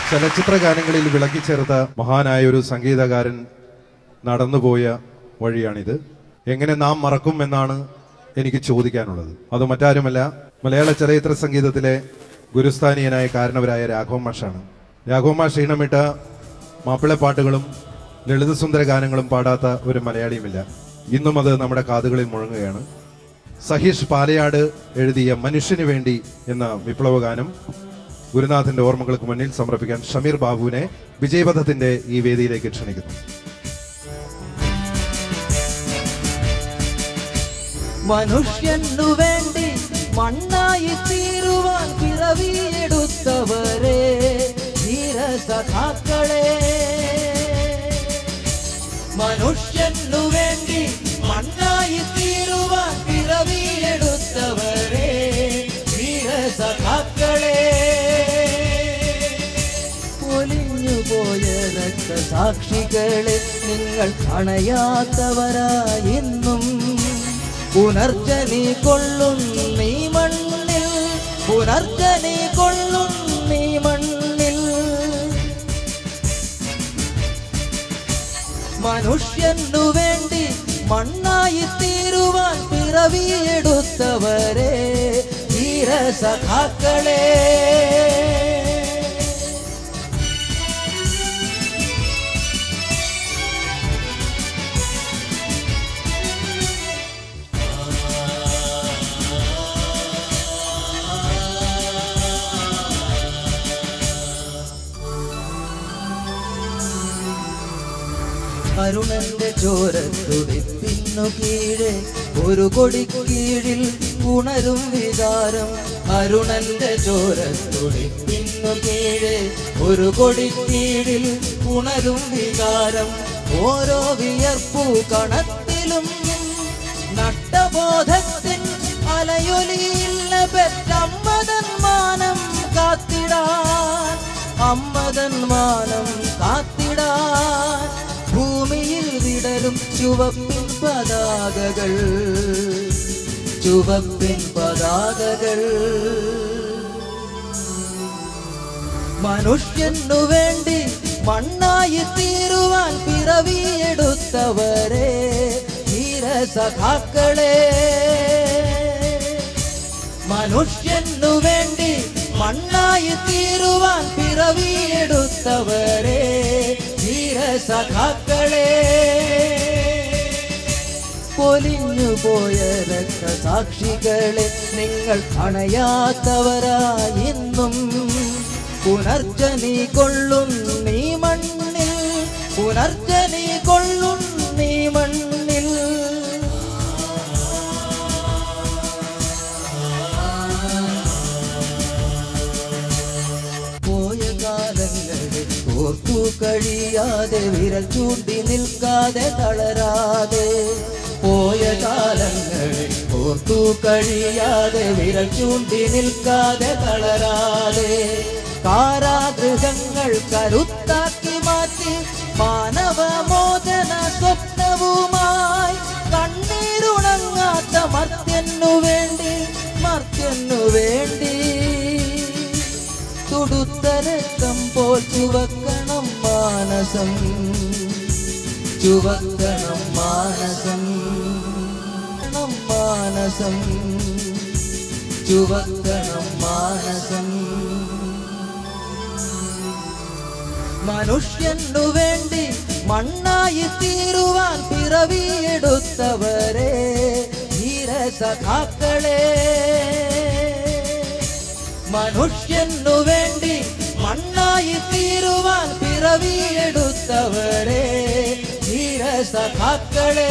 ചലച്ചിത്ര ഗാനങ്ങളിൽ വിളക്കിച്ചേർത്ത മഹാനായ ഒരു സംഗീതകാരൻ നടന്നുപോയ വഴിയാണിത് എങ്ങനെ നാം മറക്കും എന്നാണ് എനിക്ക് ചോദിക്കാനുള്ളത് അത് മറ്റാരുമല്ല മലയാള ചലച്ചിത്ര സംഗീതത്തിലെ ഗുരുസ്ഥാനീയനായ കാരണവരായ രാഘവ മാഷാണ് രാഘവ മാഷ് ഈണമിട്ട മാപ്പിളപ്പാട്ടുകളും ലളിതസുന്ദര ഗാനങ്ങളും പാടാത്ത ഒരു മലയാളിയുമില്ല ഇന്നും അത് നമ്മുടെ കാതുകളിൽ മുഴങ്ങുകയാണ് സഹീഷ് പാലയാട് എഴുതിയ മനുഷ്യന് വേണ്ടി എന്ന വിപ്ലവ ഗാനം ഗുരുനാഥന്റെ ഓർമ്മകൾക്ക് മുന്നിൽ സമർപ്പിക്കാൻ ഷമീർ ബാബുവിനെ വിജയപഥത്തിന്റെ ഈ വേദിയിലേക്ക് ക്ഷണിക്കുന്നു മനുഷ്യനു വേണ്ടി മണ്ണായി തീരുവാൻ പിറവിയെടുത്തവരെ ധീരസഖാക്കളെ മനുഷ്യനു വേണ്ടി മണ്ണായി തീരുവാൻ പിറവിയെടുത്തവരെ ധീരസഖാക്കളെ പൊലിഞ്ഞു പോയ രക്തസാക്ഷികളെ നിങ്ങൾ അണയാത്തവരായെന്നും പുനർജനി കൊള്ളും നീ മണ്ണിൽ പുനർജനി കൊള്ളും നീ മണ്ണിൽ മനുഷ്യനു വേണ്ടി മണ്ണായി തീരുവാൻ പിറവിയെടുത്തവരെ ധീരസഖാക്കളെ അരുണന്റെ ചോരത്തുടിപ്പിന്നു കീഴെ ഒരു കൊടി കീഴിൽ ഉണരും വികാരം അരുണന്റെ ചോരത്തുടിപ്പിന്നു കീഴെ ഒരു കൊടി കീഴിൽ ഉണരും വികാരം ഓരോ വിയർപ്പു കണത്തിലും നട്ടബോധത്തിൻ അലയൊലിയില്ല പെറ്റമ്മതൻ മാനം കാത്തിടാൻ അമ്മതൻ മാനം കാത്തിടാൻ ഭൂമിയിൽ വിടരും ചുവപ്പിൻ പതാകകൾ ചുവപ്പിൻ പതാകകൾ മനുഷ്യനു വേണ്ടി മണ്ണായി തീരുവാൻ പിറവിയെടുത്തവരെ ധീരസഖാക്കളെ മനുഷ്യനു വേണ്ടി മണ്ണായി തീരുവാൻ പിറവിയെടുത്തവരെ ധീരസഖാക്കളെ പൊലിഞ്ഞു പോയ രക്തസാക്ഷികളെ നിങ്ങൾ അണയാത്തവരായെന്നും പുനർജനി കൊള്ളും നീ മണ്ണിൽ പുനർജനി കൊള്ളും നീ മണ്ണിൽ പോയ കാലങ്ങളെ ഓർത്തു കഴിയാതെ വിരൽ ചൂണ്ടി നിൽക്കാതെ തളരാതെ പോയ കാലങ്ങളെ ഓർത്തു കഴിയാതെ വിരൽ ചൂണ്ടി നിൽക്കാതെ തളരാതെ കാരാഗൃഹങ്ങൾ കരുത്താക്കി മാറ്റി മാനവമോചന സ്വപ്നവുമായി കണ്ണീരുണങ്ങാത്ത മർത്യനു വേണ്ടി മർത്യനു വേണ്ടി തുടുത്ത രക്തം പോൽ ചുവക്കണം മാനസം ചുവക്കണം മാനസം ണം മാനസം ചുവക്കണം മാനസം മനുഷ്യനു വേണ്ടി മണ്ണായി തീരുവാൻ പിറവിയെടുത്തവരെ ധീരസഖാക്കളെ മനുഷ്യനു വേണ്ടി മണ്ണായി തീരുവാൻ പിറവിയെടുത്തവരെ ധീരസഖാക്കളെ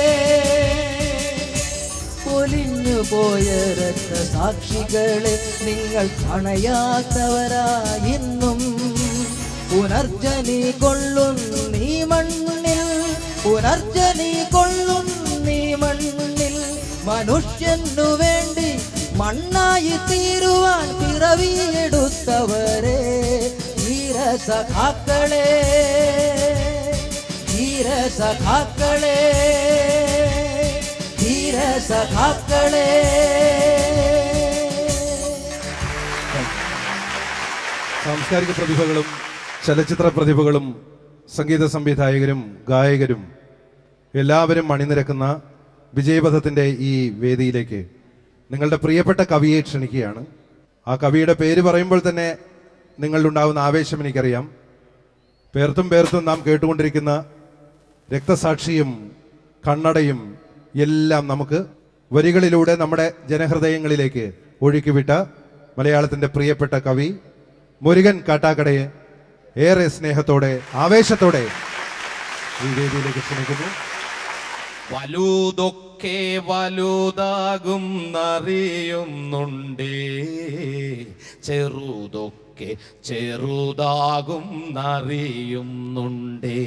പൊലിഞ്ഞു പോയ രക്തസാക്ഷികളെ നിങ്ങൾ അണയാത്തവരായെന്നും പുനർജനി കൊള്ളും നീ മണ്ണിൽ പുനർജനി കൊള്ളും നീ മണ്ണിൽ മനുഷ്യനു വേണ്ടി മണ്ണായി തീരുവാൻ പിറവിയെടുത്തവരെ ധീരസഖാക്കളെ ധീരസഖാക്കളെ ധീരസഖാക്കളെ സാംസ്കാരിക പ്രതിഭകളും ചലച്ചിത്ര പ്രതിഭകളും സംഗീത സംവിധായകരും ഗായകരും എല്ലാവരും അണിനിരക്കുന്ന വിജയപഥത്തിൻ്റെ ഈ വേദിയിലേക്ക് നിങ്ങളുടെ പ്രിയപ്പെട്ട കവിയെ ക്ഷണിക്കുകയാണ് ആ കവിയുടെ പേര് പറയുമ്പോൾ തന്നെ നിങ്ങളിലുണ്ടാകുന്ന ആവേശം എനിക്കറിയാം പേർത്തും പേർത്തും നാം കേട്ടുകൊണ്ടിരിക്കുന്ന രക്തസാക്ഷിയും കണ്ണടയും എല്ലാം നമുക്ക് വരികളിലൂടെ നമ്മുടെ ജനഹൃദയങ്ങളിലേക്ക് ഒഴുക്കിവിട്ട മലയാളത്തിന്റെ പ്രിയപ്പെട്ട കവി മുരുകൻ കാട്ടാക്കടയെ ഏറെ സ്നേഹത്തോടെ ആവേശത്തോടെ ഈ വേദിയിലേക്ക് ക്ഷണിക്കുന്നു വലുതൊക്കെ വലുതാകും നറിയുന്നുണ്ടേ ചെറുതൊക്കെ ചെറുതാകും നറിയുന്നുണ്ടേ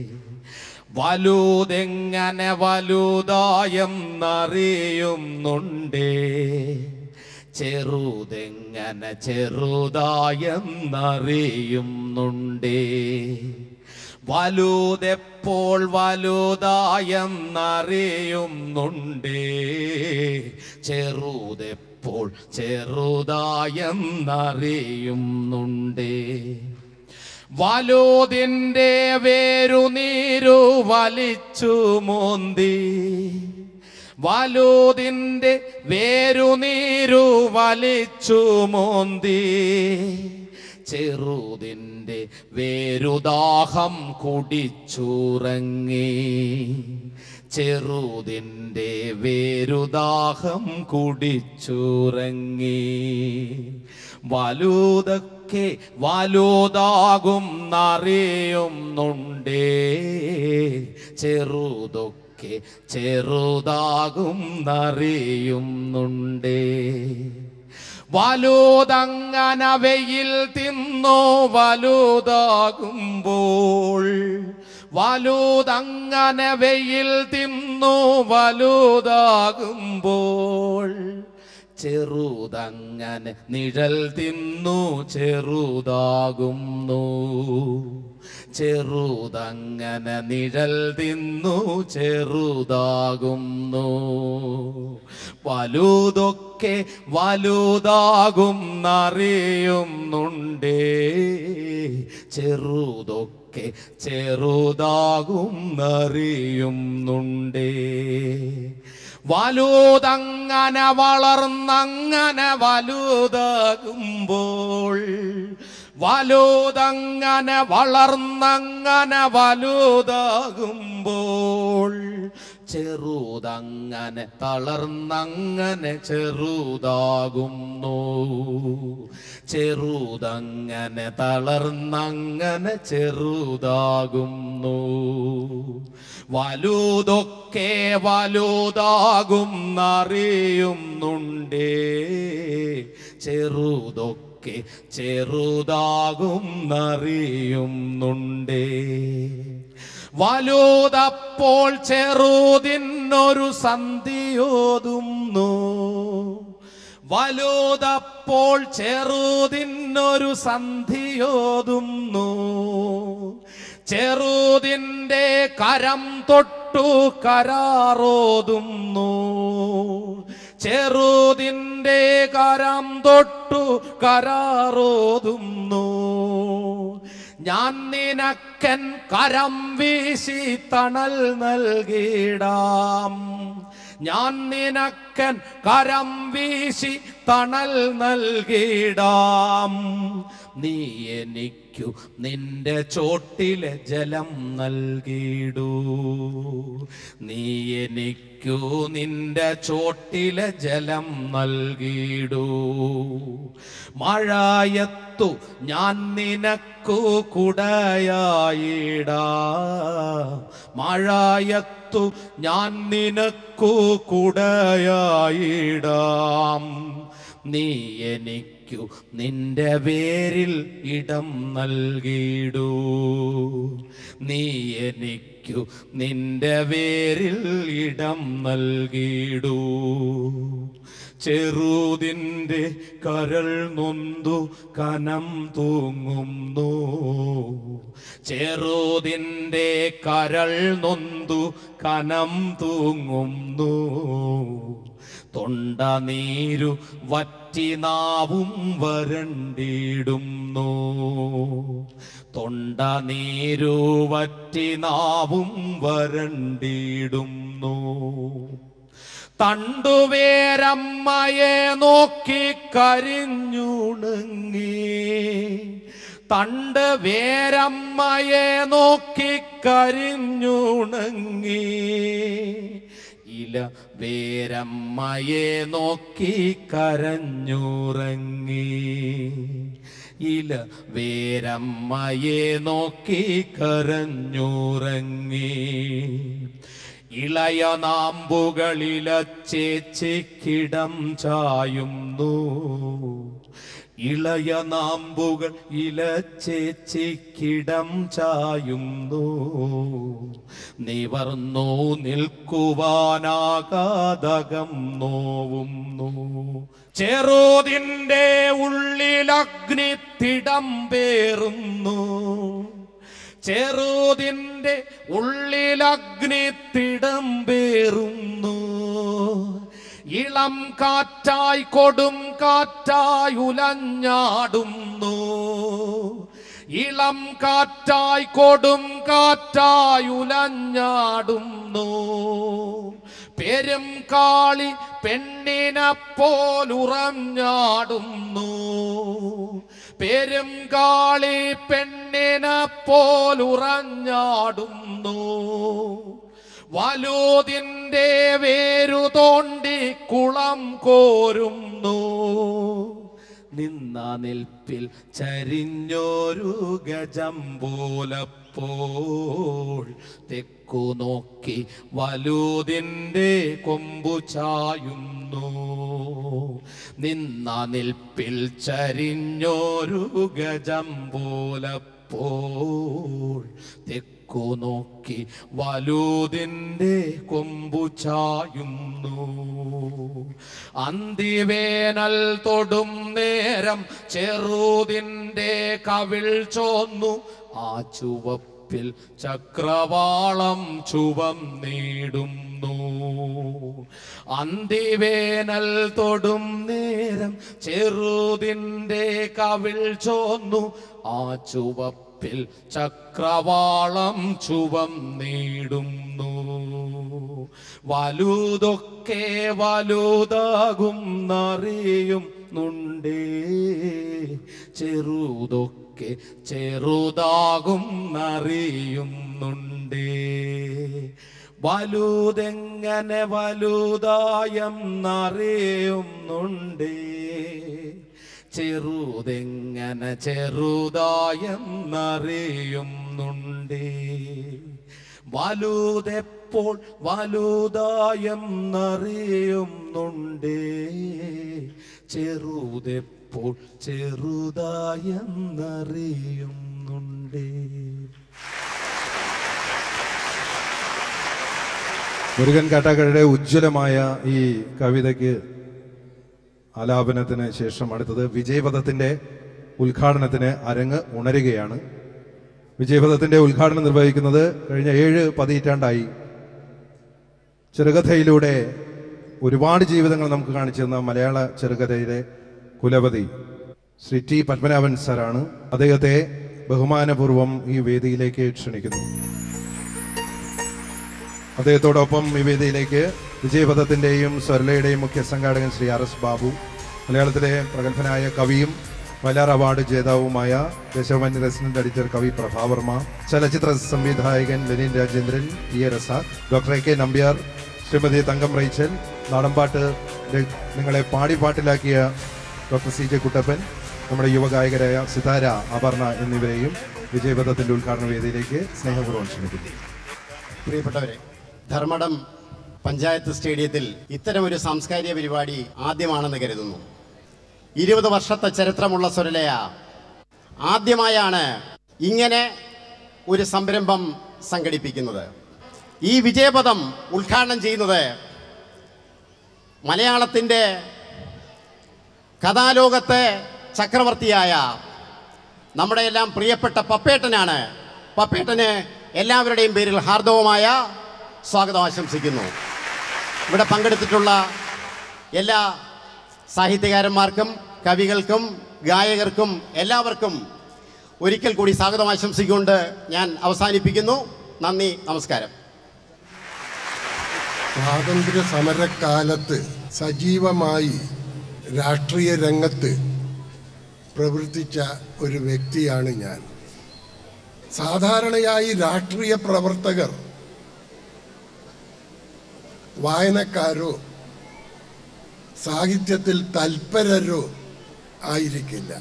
വലുതെങ്ങനെ വലുതായം നറിയുന്നുണ്ടേ ചെറുതെങ്ങനെ ചെറുതായം നറിയുന്നുണ്ടേ വലുതെപ്പോൾ വലുതായെന്നറിയുന്നുണ്ടേ ചെറുതെപ്പോൾ ചെറുതായെന്നറിയുന്നുണ്ടേ വലുതിൻ്റെ വേരുനീരു വലിച്ചു മോന്തി വലുതിൻ്റെ വേരുനീരു വലിച്ചു മോന്തി ചെറുതിൻ്റെ വേരുദാഹം കുടിച്ചുറങ്ങി ചെറുതിൻ്റെ വേരുദാഹം കുടിച്ചുറങ്ങി വലുതൊക്കെ വലുതാകും നറിയുന്നുണ്ടേ ചെറുതൊക്കെ ചെറുതാകും നറിയുന്നുണ്ടേ വലുതങ്ങന വെയിൽ തിന്നു വലുതാകുമ്പോൾ വലുതങ്ങനെ വെയിൽ തിന്നു വലുതാകുമ്പോൾ ചെറുതങ്ങനെ നിഴൽ തിന്നു ചെറുതാകുന്നു ചെറുതങ്ങനെ നിഴൽ തിന്നു ചെറുതാകുന്നു വലുതൊക്കെ വലുതാകും നറിയുന്നുണ്ടേ ചെറുതൊക്കെ ചെറുതാകും നറിയുന്നുണ്ടേ വലുതങ്ങനെ വളർന്നങ്ങനെ വലുതാകുമ്പോൾ വലുതങ്ങനെ വളർന്നങ്ങനെ വലുതാകുമ്പോൾ ചെറുതങ്ങനെ തളർന്നങ്ങനെ ചെറുതാകുന്നു ചെറുതങ്ങനെ തളർന്നങ്ങനെ ചെറുതാകുന്നു വലുതൊക്കെ വലുതാകും നറിയുന്നുണ്ടേ ചെറുതൊക്കെ ചെറുതാകും നറിയുന്നുണ്ടേ വലുതപ്പോൾ ചെറുതിനൊരു സന്ധിയോതുന്നു വലുതപ്പോൾ ചെറുതിനൊരു സന്ധിയോതുന്നു ചെറുതിൻ്റെ കരം തൊട്ടു കരാറോതുന്നു ചെറുതിൻ്റെ കരം തൊട്ടു കരാറോതുന്നു ഞാൻ നിനക്കൻ കരം വീശി തണൽ നൽകിടാം ഞാൻ നിനക്കൻ കരം വീശി തണൽ നൽകിടാം നീ എനിക്കു നിന്റെ ചോട്ടിലെ ജലം നൽകിടൂ നീ എനിക്കു നിന്റെ ചോട്ടിലെ ജലം നൽകിടൂ മഴയത്തു ഞാൻ നിനക്കു കുടയായിടാ മഴയത്തു ഞാൻ നിനക്കു കുടയായിടാം നീ എനിക്കു നിന്റെ പേരിൽ ഇടം നൽകിടൂ നീ എനിക്കു നിന്റെ പേരിൽ ഇടം നൽകിടൂ ചെറുതിൻ്റെ കരൾ നൊന്തു കനം തൂങ്ങുന്നു ചെറുതിൻ്റെ കരൾ നൊന്തു കനം തൂങ്ങുന്നു തൊണ്ട നീരു വറ്റി നാവും വരണ്ടിടുന്നു തൊണ്ട നീരു വറ്റി നാവും വരണ്ടിടുന്നു തണ്ടുവേരമ്മയെ നോക്കി കരിഞ്ഞുണങ്ങി തണ്ട് വേരമ്മയെ നോക്കി കരിഞ്ഞുണങ്ങി ഇല വേരമ്മയെ നോക്കി കരഞ്ഞുറങ്ങി ഇല വേരമ്മയെ നോക്കി കരഞ്ഞുറങ്ങി ഇളയ നാമ്പുകളില ചേച്ചിക്കിടം ചായുന്നു ഇളയ നാമ്പുകൾ ഇല ചേച്ചിക്കിടം ചായുന്നു നിവർന്നു നിൽക്കുവാനാകാതകം നോവുന്നു ചെറുതിൻ്റെ ഉള്ളിലഗ്നി തിടം പേറുന്നു ചെറുതിൻ്റെ ഉള്ളിലഗ്നി തിടം പേറുന്നു ഇളം കാറ്റായി കൊടും കാറ്റായി ഉലഞ്ഞാടുന്നു ഇളം കാറ്റായി കൊടും കാറ്റായി ഉലഞ്ഞാടുന്നു പെരും കാളി പെണ്ണിനെ പോലുറഞ്ഞാടുന്നു പെരും കാളി പെണ്ണിനെ പോലുറഞ്ഞാടുന്നു വലൂതിൻ്റെ വേരു തോണ്ടി കുളം കോരുന്നു നിന്ന നിൽപ്പിൽ ചരിഞ്ഞൊരു ഗജം പോലപ്പോൾ തെക്കു നോക്കി വലൂതിൻ്റെ കൊമ്പു ചായുന്നു നിന്ന നിൽപ്പിൽ ചരിഞ്ഞൊരു ഗജം പോലപ്പോൾ തെക്കു നോക്കി വലൂതിൻ്റെ കൊമ്പു ചായുന്നു അന്തിവേനൽ തൊടും നേരം ചെറുതിൻ്റെ കവിൾ ചോന്നു ആ ചുവപ്പിൽ ചക്രവാളം ചുവന്നിടുന്നു അന്തിവേനൽ തൊടും നേരം ചെറുതിൻ്റെ കവിൾ ചോന്നു ആ ചുവപ്പിൽ ചക്രവാളം ചുവന്നിടുന്നു വലുതൊക്കെ വലുതാകും നറിയും നുണ്ടേ ചെറുതൊക്കെ ചെറുതാകും നറിയുന്നുണ്ടേ വലുതെങ്ങനെ വലുതായം നറിയുന്നുണ്ടേ ചെറുതെങ്ങനെ ചെറുതായം നറിയുന്നുണ്ടേ വലുതെപ്പോൾ വലുതായം നറിയുന്നുണ്ടേ ചെറുതെപ്പോൾ ചെറുതായം നറിയുന്നുണ്ടേ മുരുകൻ കാട്ടാക്കടയുടെ ഉജ്ജ്വലമായ ഈ കവിതയ്ക്ക് ആലാപനത്തിന് ശേഷം അടുത്തത് വിജയപഥത്തിന്റെ ഉദ്ഘാടനത്തിന് അരങ്ങ് ഉണരുകയാണ് വിജയപഥത്തിന്റെ ഉദ്ഘാടനം നിർവഹിക്കുന്നത് കഴിഞ്ഞ ഏഴ് പതിറ്റാണ്ടായി ചെറുകഥയിലൂടെ ഒരുപാട് ജീവിതങ്ങൾ നമുക്ക് കാണിച്ചു തന്ന മലയാള ചെറുകഥയിലെ കുലപതി ശ്രീ ടി പത്മനാഭൻ സാറാണ് അദ്ദേഹത്തെ ബഹുമാനപൂർവം ഈ വേദിയിലേക്ക് ക്ഷണിക്കുന്നു അദ്ദേഹത്തോടൊപ്പം ഈ വേദിയിലേക്ക് വിജയപഥത്തിന്റെയും സ്വരലയുടെയും മുഖ്യ സംഘാടകൻ ശ്രീ ആർ എസ് ബാബു മലയാളത്തിലെ പ്രഗത്ഭനായ കവിയും വയലാർ അവാർഡ് ജേതാവുമായ ദേശാഭിമാനി റെസിഡന്റ് എഡിറ്റർ കവി പ്രഭാവർമ്മ ചലച്ചിത്ര സംവിധായകൻ Lenin Rajendran T A Razak doctor A K Nambiar Shrimati Thankam Rachel നാടൻപാട്ട് ലെ- നിങ്ങളെ പാടിപ്പാട്ടിലാക്കിയ ഡോക്ടർ സി ജെ കുട്ടപ്പൻ നമ്മുടെ യുവഗായകരായ സിതാര അപർണ എന്നിവരെയും വിജയപഥത്തിന്റെ ഉദ്ഘാടന വേദിയിലേക്ക് സ്നേഹപൂർവ്വം ക്ഷണിക്കുന്നു പ്രിയപ്പെട്ടവരെ ധർമ്മടം പഞ്ചായത്ത് സ്റ്റേഡിയത്തിൽ ഇത്തരമൊരു സാംസ്കാരിക പരിപാടി ആദ്യമാണെന്ന് കരുതുന്നു ഇരുപത് വർഷത്തെ ചരിത്രമുള്ള സ്വരലയ ആദ്യമായാണ് ഇങ്ങനെ ഒരു സംരംഭം സംഘടിപ്പിക്കുന്നത് ഈ വിജയപദം ഉദ്ഘാടനം ചെയ്യുന്നത് മലയാളത്തിൻ്റെ കഥാലോകത്തെ ചക്രവർത്തിയായ നമ്മുടെ എല്ലാം പ്രിയപ്പെട്ട പപ്പേട്ടനാണ് പപ്പേട്ടന് എല്ലാവരുടെയും പേരിൽ ഹാർദവമായ സ്വാഗതം ആശംസിക്കുന്നു ഇവിടെ പങ്കെടുത്തിട്ടുള്ള എല്ലാ സാഹിത്യകാരന്മാർക്കും കവികൾക്കും ഗായകർക്കും എല്ലാവർക്കും ഒരിക്കൽ കൂടി സ്വാഗതം ആശംസിച്ചുകൊണ്ട് ഞാൻ അവസാനിപ്പിക്കുന്നു നന്ദി നമസ്കാരം സ്വാതന്ത്ര്യ സമരക്കാലത്ത് സജീവമായി രാഷ്ട്രീയ രംഗത്ത് പ്രവർത്തിച്ച ഒരു വ്യക്തിയാണ് ഞാൻ സാധാരണയായി രാഷ്ട്രീയ പ്രവർത്തകർ വായനക്കാരോ സാഹിത്യത്തിൽ തൽപരരോ ആയിരിക്കില്ല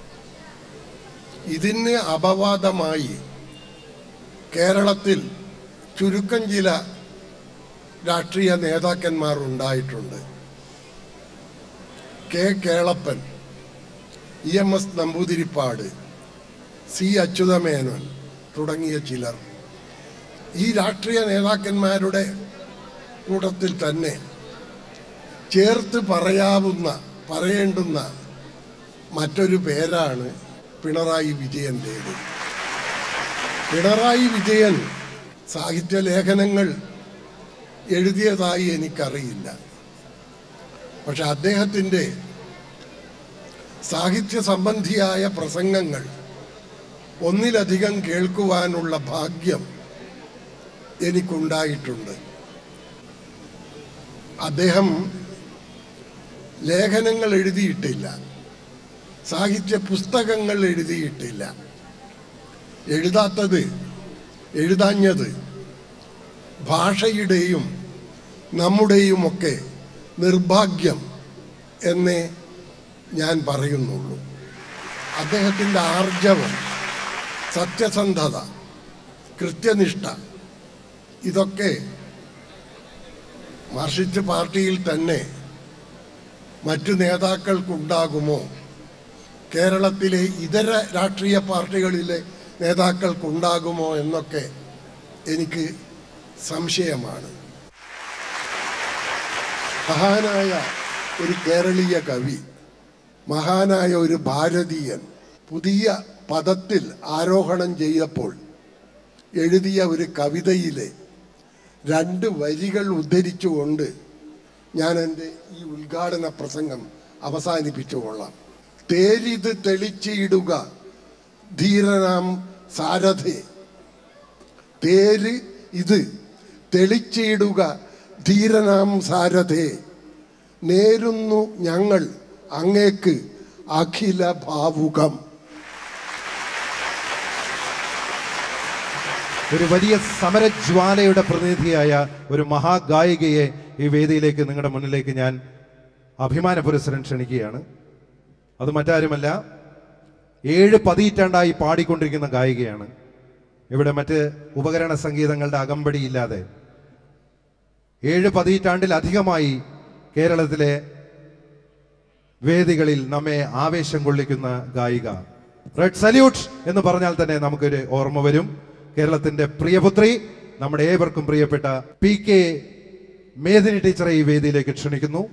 ഇതിന് അപവാദമായി കേരളത്തിൽ ചുരുക്കം ചില രാഷ്ട്രീയ നേതാക്കന്മാർ ഉണ്ടായിട്ടുണ്ട് K Kelappan E M S Namboodiripad C Achuthamenon തുടങ്ങിയ ചിലർ ഈ രാഷ്ട്രീയ നേതാക്കന്മാരുടെ കൂട്ടത്തിൽ തന്നെ ചേർത്ത് പറയാവുന്ന പറയേണ്ടുന്ന മറ്റൊരു പേരാണ് പിണറായി വിജയൻ്റേത് പിണറായി വിജയൻ സാഹിത്യ ലേഖനങ്ങൾ എഴുതിയതായി എനിക്കറിയില്ല പക്ഷെ അദ്ദേഹത്തിൻ്റെ സാഹിത്യ സംബന്ധിയായ പ്രസംഗങ്ങൾ ഒന്നിലധികം കേൾക്കുവാനുള്ള ഭാഗ്യം എനിക്കുണ്ടായിട്ടുണ്ട് അദ്ദേഹം ലേഖനങ്ങൾ എഴുതിയിട്ടില്ല സാഹിത്യ പുസ്തകങ്ങൾ എഴുതിയിട്ടില്ല എഴുതാത്തത് എഴുതാഞ്ഞത് ഭാഷയുടെയും നമ്മുടെയുമൊക്കെ നിർഭാഗ്യം എന്നേ ഞാൻ പറയുന്നുള്ളൂ അദ്ദേഹത്തിൻ്റെ ആർജവം സത്യസന്ധത കൃത്യനിഷ്ഠ ഇതൊക്കെ മാർക്സിസ്റ്റ് പാർട്ടിയിൽ തന്നെ മറ്റു നേതാക്കൾക്കുണ്ടാകുമോ കേരളത്തിലെ ഇതര രാഷ്ട്രീയ പാർട്ടികളിലെ നേതാക്കൾക്കുണ്ടാകുമോ എന്നൊക്കെ എനിക്ക് സംശയമാണ് മഹാനായ ഒരു കേരളീയ കവി മഹാനായ ഒരു ഭാരതീയൻ പുതിയ പദത്തിൽ ആരോഹണം ചെയ്തപ്പോൾ എഴുതിയ ഒരു കവിതയിലെ രണ്ട് വരികൾ ഉദ്ധരിച്ചുകൊണ്ട് ഞാൻ എൻ്റെ ഈ ഉദ്ഘാടന പ്രസംഗം അവസാനിപ്പിച്ചുകൊള്ളാം തേരിത് തെളിച്ചിടുക ധീരനാം സാരഥേ തേര് ഇത് തെളിച്ചിടുക ധീരനാം സാരഥേ നേരുന്നു ഞങ്ങൾ അങ്ങേക്ക് അഖില ഭാവുകം ഒരു വലിയ സമരജ്വാലയുടെ പ്രതിനിധിയായ ഒരു മഹാഗായികയെ ഈ വേദിയിലേക്ക് നിങ്ങളുടെ മുന്നിലേക്ക് ഞാൻ അഭിമാന പുരസ്സരം ക്ഷണിക്കുകയാണ് അത് മറ്റാരുമല്ല ഏഴ് പതിറ്റാണ്ടായി പാടിക്കൊണ്ടിരിക്കുന്ന ഗായികയാണ് ഇവിടെ മറ്റ് ഉപകരണ സംഗീതങ്ങളുടെ അകമ്പടിയില്ലാതെ ഏഴ് പതിറ്റാണ്ടിലധികമായി കേരളത്തിലെ വേദികളിൽ നമ്മെ ആവേശം കൊള്ളിക്കുന്ന ഗായിക റെഡ് സല്യൂട്ട് എന്ന് പറഞ്ഞാൽ തന്നെ നമുക്കൊരു ഓർമ്മ വരും കേരളത്തിന്റെ പ്രിയപുത്രി നമ്മുടെ ഏവർക്കും പ്രിയപ്പെട്ട പി കെ മേദിനി ടീച്ചറെ ഈ വേദിയിലേക്ക് ക്ഷണിക്കുന്നു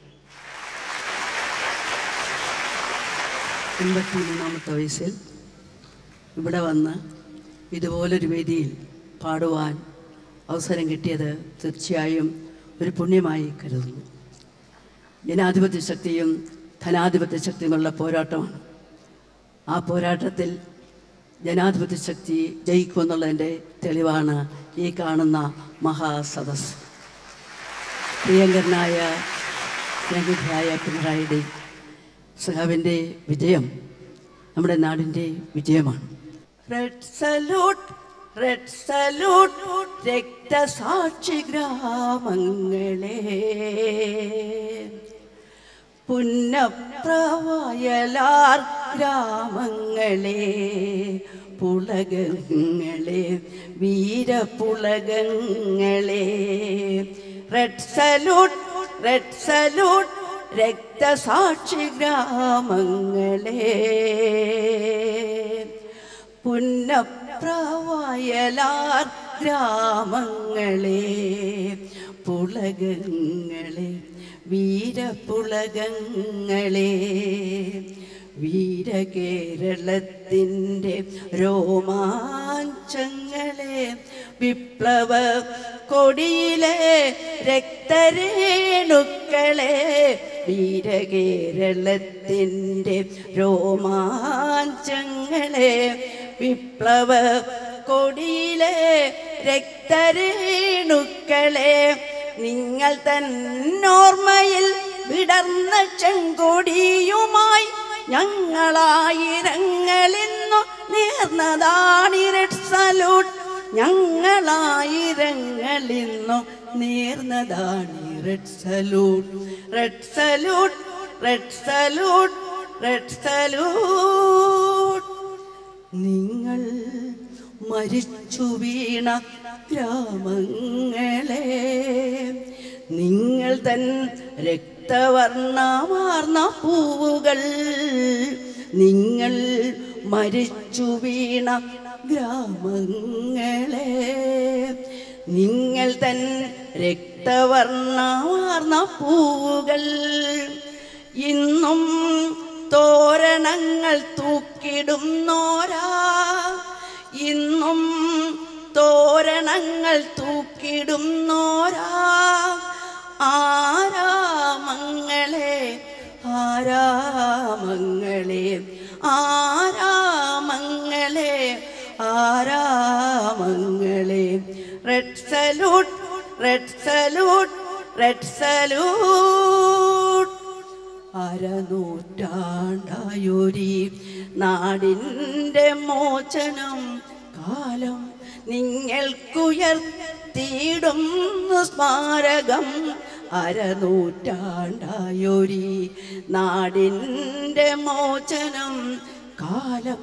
എൺപത്തി മൂന്നാമത്തെ വയസ്സിൽ ഇവിടെ വന്ന് ഇതുപോലൊരു വേദിയിൽ പാടുവാൻ അവസരം കിട്ടിയത് തീർച്ചയായും ഒരു പുണ്യമായി കരുതുന്നു ജനാധിപത്യ ശക്തിയും ധനാധിപത്യ ശക്തിയുമുള്ള പോരാട്ടമാണ് ആ പോരാട്ടത്തിൽ ജനാധിപത്യ ശക്തി ജയിക്കുമെന്നുള്ളതിൻ്റെ തെളിവാണ് ഈ കാണുന്ന മഹാസദസ് പ്രിയങ്കരനായ സ്നേഹിതയായ പിണറായിയുടെ സഖാവിൻ്റെ വിജയം നമ്മുടെ നാടിൻ്റെ വിജയമാണ് റെഡ് സല്യൂട്ട് റെഡ് സല്യൂട്ട് രക്തസാക്ഷി ഗ്രാമങ്ങളെ പുന്നപ്രവയലാർ ഗ്രാമങ്ങളെ പുളകങ്ങളെ വീരപുളകങ്ങളെ റെഡ് സല്യൂട്ട് റെഡ് സല്യൂട്ട് രക്തസാക്ഷി ഗ്രാമങ്ങളെ പുന്നപ്രവയലാർ ഗ്രാമങ്ങളെ പുളകങ്ങളെ വീരപുളകങ്ങളെ വീരകേരളത്തിൻ്റെ രോമാഞ്ചങ്ങളെ വിപ്ലവ കൊടിയിലെ രക്തരേണുക്കളെ വീരകേരളത്തിൻ്റെ രോമാഞ്ചങ്ങളെ വിപ്ലവ കൊടിയിലെ രക്തരേണുക്കളെ നിങ്ങൾ തന്നോർമ്മയിൽ വിടർന്ന ചെങ്കൊടിയുമായി ഞങ്ങളായിരങ്ങളിന്നു നേർന്നതാണി റെഡ് സല്യൂട്ട് ഞങ്ങളായിരങ്ങളിന്നു നേർന്നതാണി red salute red salute red salute red salute നിങ്ങൾ മരിച്ചു വീണ ഗ്രാമങ്ങളെ നിങ്ങൾ തൻ രക്തവർണ്ണമാർന്ന പൂവുകൾ നിങ്ങൾ മരിച്ചു വീണ ഗ്രാമങ്ങളെ നിങ്ങൾ തൻ രക്തവർണ്ണമാർന്ന പൂവുകൾ ഇന്നും തോരണങ്ങൾ തൂക്കിടുന്നോരാ ഇന്നും തോരണങ്ങൾ തൂക്കിടുന്നോരാ ആരാമങ്ങളെ ആരാമങ്ങളെ ആരാമങ്ങളെ ആരാമങ്ങളെ red salute red salute red salute അരനൂറ്റാണ്ടായൊരി നാടിൻ്റെ മോചനം കാലം നിങ്ങൾക്കുയർത്തിയിടുന്നു സ്മാരകം അരനൂറ്റാണ്ടായൊരി നാടിൻ്റെ മോചനം കാലം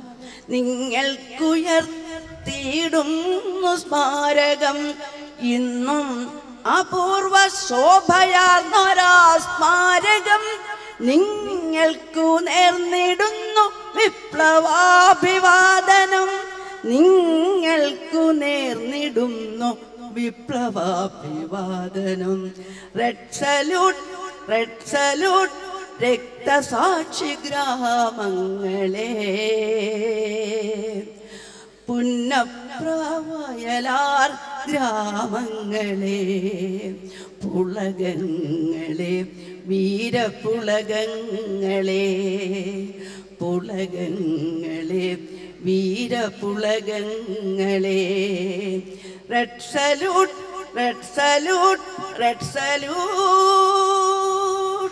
നിങ്ങൾക്കുയർത്തിയിടുന്നു സ്മാരകം ഇന്നും അപൂർവ ശോഭയാർന്നൊരാ സ്മാരകം നിങ്ങൾക്കു നേർന്നിടുന്നു വിപ്ലവാഭിവാദനം നിങ്ങൾക്കു നേർന്നിടുന്നു വിപ്ലവാഭിവാദനം റെഡ് സല്യൂട്ട് റെഡ് സല്യൂട്ട് രക്തസാക്ഷി ഗ്രാമങ്ങളെ പുന്നപ്രവയലാർ ഗ്രാമങ്ങളെ പുളകങ്ങളെ വീരപുളകങ്ങളെ പുളകങ്ങളെ വീരപുളകങ്ങളെ red salute red salute red salute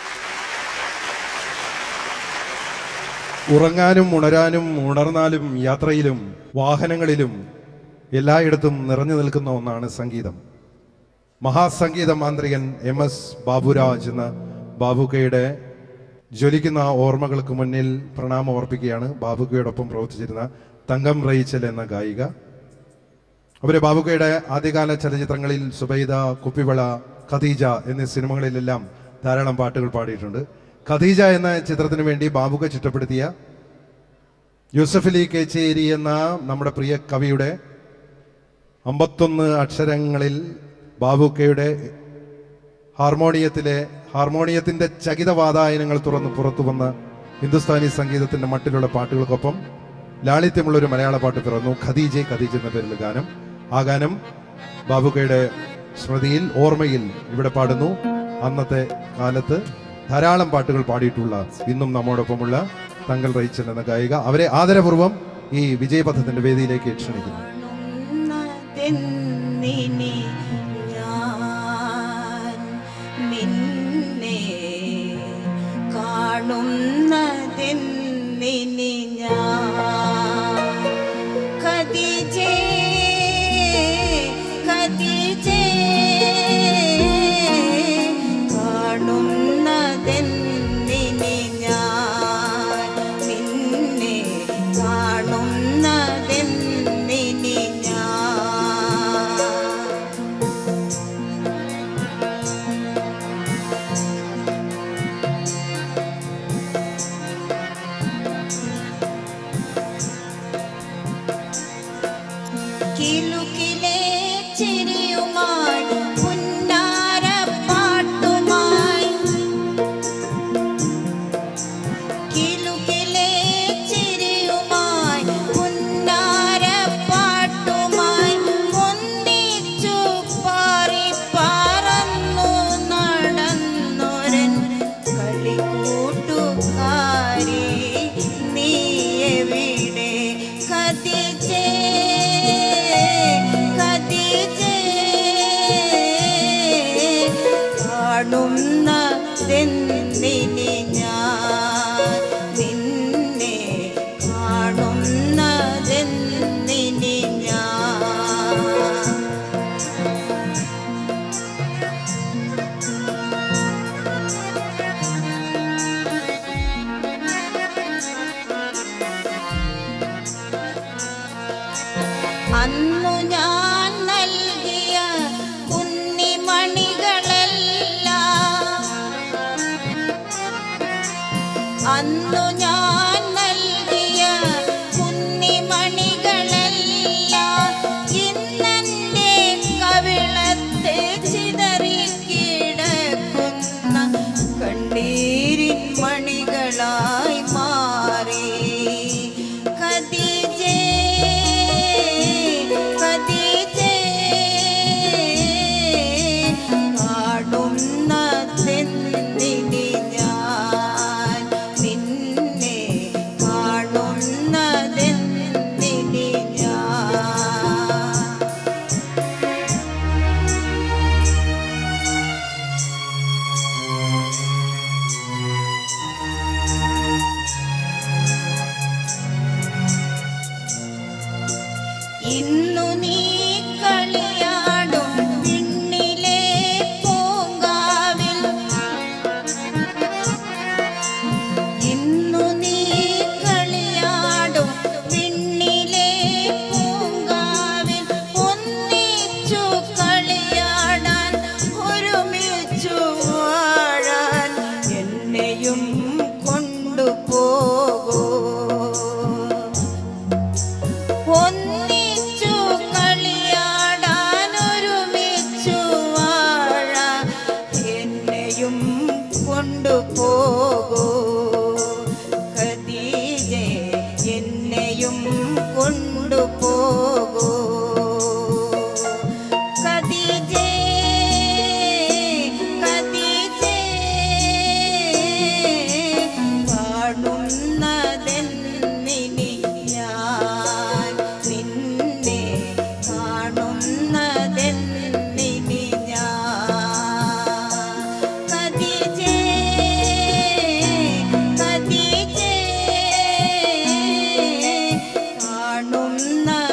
ഉറങ്ങാനും ഉണരാനും ഉണർന്നാലും യാത്രയിലും വാഹനങ്ങളിലും എല്ലായിടത്തും നിറഞ്ഞു നിൽക്കുന്ന ഒന്നാണ് സംഗീതം മഹാസംഗീത മാന്ത്രികൻ എം എസ് ബാബുരാജ് എന്ന ബാബുക്കയുടെ ജ്വലിക്കുന്ന ഓർമ്മകൾക്ക് മുന്നിൽ പ്രണാമം അർപ്പിക്കുകയാണ് ബാബുക്കയോടൊപ്പം പ്രവർത്തിച്ചിരുന്ന തങ്കം റയിച്ചൽ എന്ന ഗായിക അവര് ബാബുക്കയുടെ ആദ്യകാല ചലച്ചിത്രങ്ങളിൽ സുബൈദ കുപ്പിവള ഖദീജ എന്നീ സിനിമകളിലെല്ലാം ധാരാളം പാട്ടുകൾ പാടിയിട്ടുണ്ട് ഖദീജ എന്ന ചിത്രത്തിന് വേണ്ടി ബാബുക്ക ചിട്ടപ്പെടുത്തിയ യൂസഫ് അലി കേച്ചേരി എന്ന നമ്മുടെ പ്രിയ കവിയുടെ അമ്പത്തൊന്ന് അക്ഷരങ്ങളിൽ ബാബുക്കയുടെ ഹാർമോണിയത്തിലെ ഹാർമോണിയത്തിന്റെ ചകിതവാതായനങ്ങൾ തുറന്ന് പുറത്തു വന്ന ഹിന്ദുസ്ഥാനി സംഗീതത്തിന്റെ മട്ടിലുള്ള പാട്ടുകൾക്കൊപ്പം ലാളിത്യമുള്ള ഒരു മലയാള പാട്ട് പിറന്നു ഖദീജെ ഖദീജ് എന്ന പേരിൽ ഗാനം ആ ഗാനം ബാബുക്കയുടെ സ്മൃതിയിൽ ഓർമ്മയിൽ ഇവിടെ പാടുന്നു അന്നത്തെ കാലത്ത് ധാരാളം പാട്ടുകൾ പാടിയിട്ടുള്ള ഇന്നും നമ്മോടൊപ്പമുള്ള തങ്കൽ റയിച്ചൽ എന്ന ഗായിക അവരെ ആദരപൂർവ്വം ഈ വിജയപഥത്തിന്റെ വേദിയിലേക്ക് ക്ഷണിക്കുന്നു കാണുന്നതെന്നിനി ഞാൻ നിന്നെ കാണുന്നതെന്നിനി ഞാൻ ഖദീജേ ഖദീജേ കാണുന്നതെന്നിനി ഞാൻ നിന്നെ കാണുന്നതെന്നിനി ഞാൻ കിലുകിലേ ചിരിയുമായി പുന്നാര പാട്ടുമായി കിലുകിലേ ചിരിയുമായി പുന്നാര പാട്ടുമായി ഒന്നിച്ചു പാറി പറന്നു നടന്നു ഖദീജേ ഖദീജേ കാണുന്നതെന്തിനി ഞാൻ നിന്നെ കാണുന്നതെന്തിനി ഞാൻ അന്നു ഞാൻ നൽകിയ കുന്നിമണികളെല്ലാം അന്നു ഞാൻ നൽകിയ കുന്നിമണികളെല്ലാം ഇന്നെന്റെ കവിളത്തെ ചിതറിക്കിടക്കുന്ന കണ്ണീരിൻ മണികളായി മാറി ഖദീജേ ഖദീജേ കാണുന്നതെന്തിനി ഞാൻ നിന്നെ കാണുന്നതെന്തിനി ഞാൻ ഇന്നു നീ കളിയാടും വിണ്ണിലെ പൂങ്കാവിൽ ഇന്നു നീ കളിയാടും വിണ്ണിലെ പൂങ്കാവിൽ ഒന്നിച്ചു കളിയാടാൻ ഒരുമിച്ചു വാഴാൻ എന്നെയും കൊണ്ടുപോകൂ ഒന്നിച്ചു കളിയാടാൻ ഒരുമിച്ചു വാഴാൻ എന്നെയും കൊണ്ടുപോകൂ ഖദീജേ എന്നെയും കൊണ്ടുപോകൂ ഖദീജേ ഖദീജേ കാണുന്നതെന്നിനി ഞാൻ നിന്നെ കാണുന്നതെന്നിനി ഞാൻ ഖദീജേ ഖദീജേ കാണുന്ന